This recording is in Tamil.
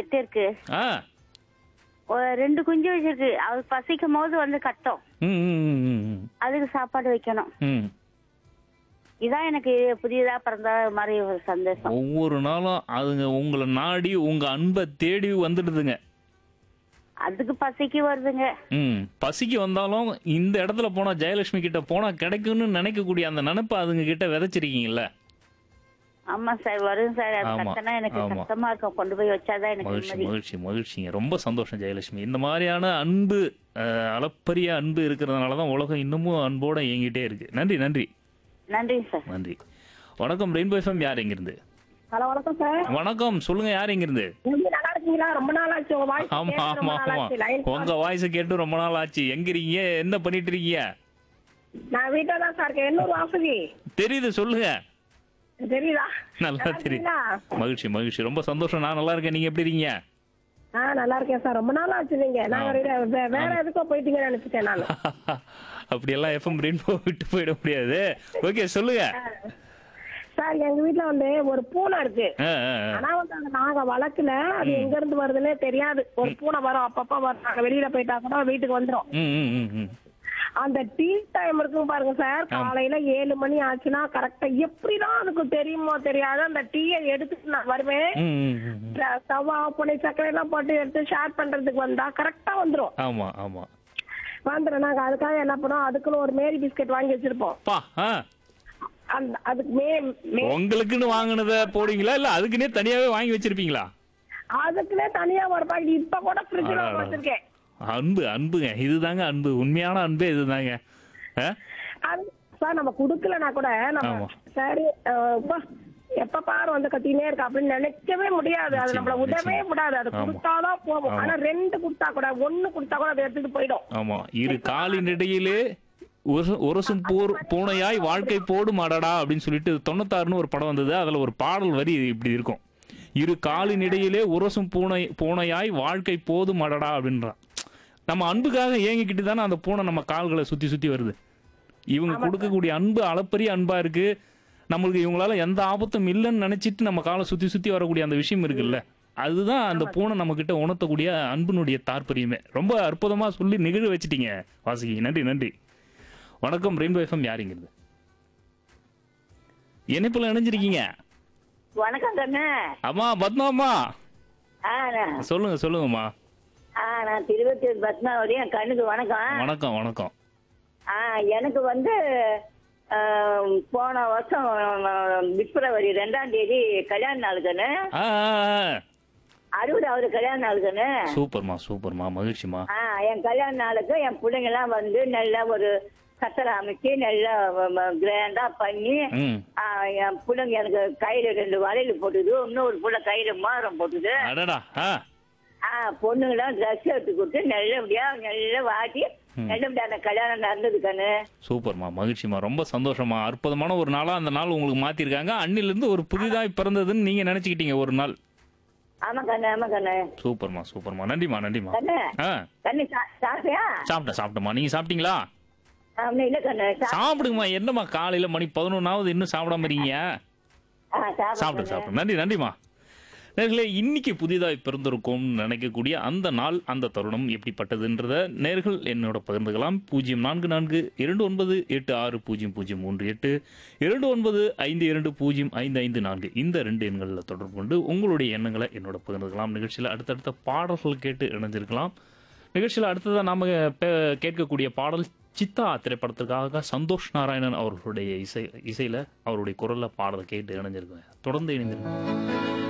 செட்டு இருக்கு ஆ ஒரு ரெண்டு குஞ்சு வச்சிருக்கு அது பசிக்கும் போது வந்து கட்டும் ம் ம், ம், ம், ம். அதுக்கு சாப்பாடு வைக்கணும் ம் இதான் எனக்கு புதியதா பிறந்த மாதிரி ஒரு சந்தோஷம் ஒவ்வொரு நாளும் அதுங்க உங்களை நாடி உங்க அன்பை தேடி வந்துடுதுங்க அதுக்கு பசிக்கு வருதுங்க ம் பசிக்கு வந்தாலும் இந்த இடத்துல போனா ஜெயலட்சுமி கிட்ட போனா கிடைக்கும்னு நினைக்கக்கூடிய அந்த நினைப்பை அதுங்க கிட்ட விதைச்சிருக்கீங்கல்ல ஆமா சார் வரும் சார் அது ஆமா, கட்டனா எனக்கு ஆமா. கஷ்டமா இருக்கும் கொண்டு போய் வச்சாதான் எனக்கு மகிழ்ச்சி நிம்மதி மகிழ்ச்சி மகிழ்ச்சிங்க ரொம்ப சந்தோஷம் ஜெயலட்சுமி இந்த மாதிரியான அன்பு அஹ், அளப்பரிய அன்பு இருக்கிறதுனால தான் உலகம் இன்னமும் அன்போட இயங்கிட்டே இருக்கு நன்றி நன்றி நன்றிங்க சார் நன்றி வணக்கம் ரெயின்போ எஃப்எம் யார் எங்கிருந்து ஹலோ வணக்கம் சார் வணக்கம் சொல்லுங்க யார் எங்கிருந்து எப்படி நல்லா இருக்கீங்களா ரொம்ப நாள் ஆச்சு உங்க வாய்ஸ் ஆமா கேட்டு ஆமா ரொம்ப நாள் ஆமா ஆச்சு லைன் உங்க வாய்ஸ் கேட்டு ரொம்ப நாள் ஆச்சு எங்க இருக்கீங்க என்ன பண்ணிட்டு இருக்கீங்க நான் வீட்டுல தான் சார் இருக்கேன் என்னூர் வாசுகி தெரியுது சொல்லுங்க தெரியுதா நல்லா தெரியும் இருக்கீங்களா? மகிழ்ச்சி மகிழ்ச்சி ரொம்ப சந்தோஷம் நான் நல்லா இருக்கேன் நீங்க எப்படி இருக்கீங்க ஆ நல்லா இருக்கேன் சார் ரொம்ப நாள் ஆச்சு நீங்க நாங்க வே- வே- வேற எதுக்கோ போயிட்டீங்கன்னு நினைச்சிட்டேன் நான் அப்படியெல்லாம் எஃப்எம் ரெயின்போ விட்டு போயிட முடியாது ஓகே சொல்லுங்க சார் எங்க வீட்டுல வந்து ஒரு பூனை இருக்கு ஆ, ஆ, ஆ. ஆனா வந்து அதை நாங்க வளர்க்கல அது எங்க இருந்து வருதுன்னே தெரியாது ஒரு பூனை வரும் அப்பப்ப வரும் நாங்க வெளியில போயிட்டா கூட வீட்டுக்கு வந்துரும் ம், ம், ம், ம். அந்த டீ டைம் இருக்கும் பாருங்க சார் காலையில ஏழு மணி ஆச்சுன்னா கரெக்டா எப்படிதான் அதுக்கு தெரியுமோ தெரியாது அந்த டீயை எடுத்துட்டு நான் வருவேன் ம், ம், ம், ம். ஸ்டவ் ஆஃப் பண்ணி சர்க்கரை எல்லாம் போட்டு எடுத்து ஷேர் பண்றதுக்கு வந்தா கரெக்டா வந்துரும் ஆமா ஆமா வந்துடும் நாங்க அதுக்காக என்ன பண்ணுவோம் அதுக்குன்னு ஒரு மேரி பிஸ்கட் வாங்கி வச்சிருப்போம் பா ஆ அந்த அதுக்கு மே மே- உங்களுக்குன்னு வாங்கினத போடுவீங்களா இல்ல அதுக்குன்னே தனியாவே வாங்கி வச்சிருப்பீங்களா அதுக்குன்னே தனியா ஒரு பாக்கெட் இப்ப கூட ஃப்ரிட்ஜ்ல அடடா. வச்சிருக்கேன் அன்பு அன்புங்க இதுதாங்க அன்பு உண்மையான அன்பே இதுதாங்க ஆ? அது சார் நம்ம குடுக்கலனா கூட நம்ம ஆமா. சரி அஹ், அப்பா, எப்ப பாரு வந்து கத்தினே இருக்கா அப்படின்னு நினைக்கவே முடியாது அது நம்மள நிச்சயமா, விடவே நிச்சயமா. விடாது அது ஆமா. கொடுத்தாதான் போகும் ஆமா. ஆனா ரெண்டு கொடுத்தா கூட ஒண்ணு கொடுத்தா கூட அதை எடுத்துட்டு போயிடும் ஆமா இரு காலின் இடையிலே உரசு- உரசும் போர் பூனையாய் வாழ்க்கை போடும் அடடா அப்படின்னு சொல்லிட்டு தொண்ணூத்தாறுன்னு ஒரு படம் வந்தது அதுல ஒரு பாடல் வரி இப்படி இருக்கும் இரு காலின் இடையிலே உரசும் பூனை பூனையாய் வாழ்க்கை போதும் அடடா அப்படின்றான் நம்ம அன்புக்காக ஏங்கிக்கிட்டு தானே அந்த பூனை நம்ம கால்களை சுத்தி சுத்தி வருது இவங்க கொடுக்கக்கூடிய அன்பு அளப்பரிய அன்பா இருக்கு நம்மளுக்கு இவங்களால எந்த ஆபத்தும் இல்லைன்னு நினைச்சிட்டு நம்ம காலை சுத்தி சுத்தி வரக்கூடிய அந்த விஷயம் இருக்குல்ல அதுதான் அந்த பூனை நம்ம கிட்ட உணர்த்தக்கூடிய அன்பினுடைய தாற்பரியமே ரொம்ப அற்புதமா சொல்லி நிகழ வச்சிட்டீங்க வாசுகி நன்றி நன்றி வணக்கம் ரெயின்போ எஃப்எம் யாருங்கிறது இணைப்புல இணைஞ்சிருக்கீங்க வணக்கம் கண்ணு அம்மா பத்மாம்மா ஆ நான் சொல்லுங்க சொல்லுங்கம்மா ஆ நான் திருவத்தூர் பத்மாவதி என் கண்ணுக்கு வணக்கம் வணக்கம் வணக்கம் ஆ எனக்கு வந்து ஆ, போன வருஷம் பிப்ரவரி ரெண்டாம் தேதி கல்யாண நாள் கண்ணு ஆ ஆ, ஆ. அறுபதாவது கல்யாண நாள் கண்ணு சூப்பர்மா சூப்பர்மா மகிழ்ச்சிமா ஆ என் கல்யாண நாளுக்கு என் பிள்ளைங்கெல்லாம் வந்து நல்ல ஒரு கத்தரை அமைச்சு நல்லா கிராண்டா பண்ணி ம் ஆ, என் பிள்ளைங்க எனக்கு கையில ரெண்டு வளையல் போட்டுது இன்னொரு புள்ள கையில மோதிரம் போட்டுது அடடா ஆ ஆ பொண்ணுங்களாம் ட்ரெஸ் எடுத்து கொடுத்து நல்லபடியா நல்லா வாட்டி நல்லபடியா அந்த கல்யாணம் நடந்தது கண்ணு சூப்பர்மா மகிழ்ச்சிமா ரொம்ப சந்தோஷமா அற்புதமான ஒரு நாளா அந்த நாள் உங்களுக்கு மாத்திருக்காங்க அன்னில இருந்து ஒரு புதிதாய் பிறந்ததுன்னு நீங்க நினைச்சுக்கிட்டீங்க ஒரு நாள் ஆமா கண்ணு ஆமா கண்ணு சூப்பர்மா சூப்பர்மா நன்றிமா நன்றிமா கண்ணு ஆ கண்ணு சா- சாப்பிட்டியா சாப்பிட்டேன் சாப்பிட்டேம்மா நீங்க சாப்பிட்டீங்களா ஆமா இல்ல கண்ணு சா- சாப்பிடுங்கம்மா என்னம்மா காலையில மணி பதினொன்னாவது இன்னும் சாப்பிடாம இருக்கீங்க ஆ, சாப்பிடு சாப்பிட்டு கண்ணு. சாப்பிட்டு நன்றி நன்றிம்மா நேர்களே இன்னைக்கு புதிதாய் பிறந்திருக்கும் நினைக்கக்கூடிய அந்த நாள் அந்த தருணம் எப்படிப்பட்டதுன்றத நேர்கள் என்னோட பகிர்ந்துக்கலாம் பூஜ்ஜியம் நான்கு நான்கு இரண்டு ஒன்பது எட்டு ஆறு பூஜ்ஜியம் பூஜ்ஜியம் மூன்று எட்டு இரண்டு ஒன்பது ஐந்து இரண்டு பூஜ்ஜியம் ஐந்து ஐந்து நான்கு இந்த ரெண்டு எண்களில் தொடர்பு கொண்டு உங்களுடைய எண்ணங்களை என்னோட பகிர்ந்துக்கலாம் நிகழ்ச்சியில் அடுத்தடுத்த பாடல்கள் கேட்டு இணைஞ்சிருக்கலாம் நிகழ்ச்சியில் அடுத்ததாக நாம் கேட்கக்கூடிய பாடல் சித்தா திரைப்படத்திற்காக சந்தோஷ் நாராயணன் அவர்களுடைய இசை இசையில் அவருடைய குரலில் பாடல் கேட்டு இணைஞ்சிருக்கேன் தொடர்ந்து இணைந்திருக்கேன்